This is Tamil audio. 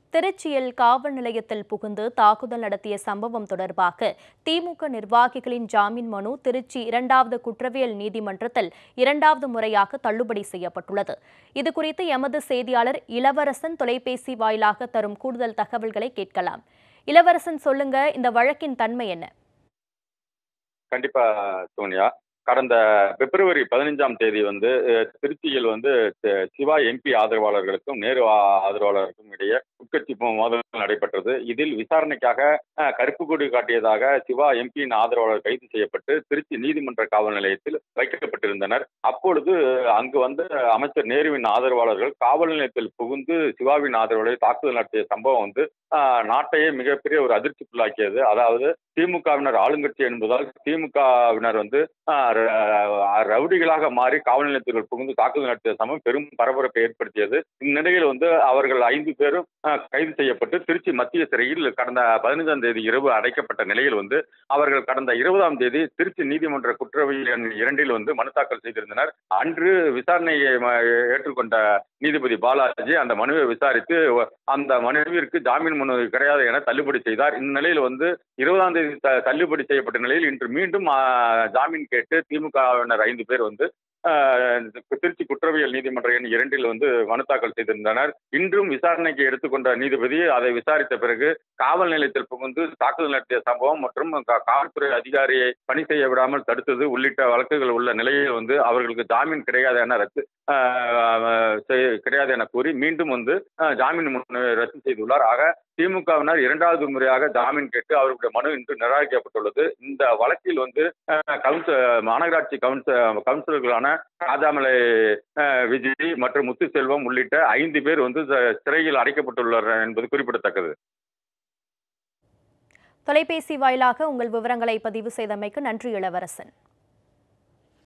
திருச்சியில் காவல் நிலையத்தில் புகுந்து தாக்குதல் நடத்திய சம்பவம் தொடர்பாக திமுக நிர்வாகிகளின் ஜாமீன் மனு திருச்சி இரண்டாவது குற்றவியல் நீதிமன்றத்தில் இரண்டாவது முறையாக தள்ளுபடி செய்யப்பட்டுள்ளது இதுகுறித்து எமது செய்தியாளர் இளவரசன் தொலைபேசி வாயிலாக தரும் கூடுதல் தகவல்களை கேட்கலாம் இளவரசன் சொல்லுங்க இந்த வழக்கின் தன்மை என்ன கண்டிப்பா சோனியா கடந்த பிப்ரவரி பதினைஞ்சாம் தேதி வந்து அஹ், திருச்சியில் வந்து சி- சிவா எம்பி ஆதரவாளர்களுக்கும் நேரு ஆ- ஆதரவாளர்களுக்கும் இடையே உட்கட்சி மோ- மோதல் நடைபெற்றது இதில் விசாரணைக்காக அஹ், கருப்பு கொடி காட்டியதாக சிவா எம்பியின் ஆதரவாளர் கைது செய்யப்பட்டு திருச்சி நீதிமன்ற காவல் நிலையத்தில் வைக்கப்பட்டிருந்தனர் அப்பொழுது அங்கு வந்து அமைச்சர் நேருவின் ஆதரவாளர்கள் காவல் நிலையத்தில் புகுந்து சிவாவின் ஆதரவாளரை தாக்குதல் நடத்திய சம்பவம் வந்து ஆஹ், நாட்டையே மிகப்பெரிய ஒரு அதிர்ச்சிக்குள்ளாக்கியது அதாவது திமுகவினர் ஆளுங்கட்சி என்பதால் திமுகவினர் வந்து ஆஹ், ர- ரவுடிகளாக மாறி காவல் நிலையத்திற்குள் புகுந்து தாக்குதல் நடத்திய சம்பவம் பெரும் பரபரப்பை ஏற்படுத்தியது இந்நிலையில் வந்து அவர்கள் ஐந்து பேரும் ஆஹ், கைது செய்யப்பட்டு திருச்சி மத்திய சிறையில் கடந்த பதினைஞ்சாம் தேதி இரவு அடைக்கப்பட்ட நிலையில் வந்து அவர்கள் கடந்த இருபதாம் தேதி திருச்சி நீதிமன்ற குற்றவியல் எண் இரண்டில் வந்து மனு தாக்கல் செய்திருந்தனர் அன்று விசாரணையை ம- ஏற்றுக்கொண்ட நீதிபதி பாலாஜி அந்த மனுவை விசாரித்து அந்த மனுவிற்கு ஜாமீன் மனு கிடையாது என தள்ளுபடி செய்தார் இந்நிலையில் வந்து இருபதாம் தேதி த- தள்ளுபடி செய்யப்பட்ட நிலையில் இன்று மீண்டும் ஆ, ஜாமீன் கேட்டு திமுகவினர் ஐந்து பேர் வந்து ஆ, திருச்சி குற்றவியல் நீதிமன்ற எண் இரண்டில் வந்து மனு தாக்கல் செய்திருந்தனர் இன்றும் விசாரணைக்கு எடுத்துக்கொண்ட நீதிபதி அதை விசாரித்த பிறகு காவல் நிலையத்தில் புகுந்து தாக்குதல் நடத்திய சம்பவம் மற்றும் கா- காவல்துறை அதிகாரியை பணி செய்ய விடாமல் தடுத்தது உள்ளிட்ட வழக்குகள் உள்ள நிலையில் வந்து அவர்களுக்கு ஜாமீன் கிடையாது என ரத்து ஆஹ், செய்- கிடையாது என கூறி மீண்டும் வந்து ஆஹ், ஜாமீன் மனுவை ரத்து செய்துள்ளார் ஆக திமுகவினர் இரண்டாவது முறையாக ஜாமீன் கேட்டு அவர்களுடைய மனு இன்று நிராகரிக்கப்பட்டுள்ளது இந்த வழக்கில் வந்து ஆஹ், கவுன்சில் மாநகராட்சி கவுன்சில் கவுன்சிலர்களான ராஜாமலை ஆஹ், விஜய் மற்றும் முத்துசெல்வம் உள்ளிட்ட ஐந்து பேர் வந்து ச- சிறையில் அடைக்கப்பட்டுள்ளனர் என்பது குறிப்பிடத்தக்கது தொலைபேசி வாயிலாக உங்கள் விவரங்களை பதிவு செய்தமைக்கு நன்றி இளவரசன்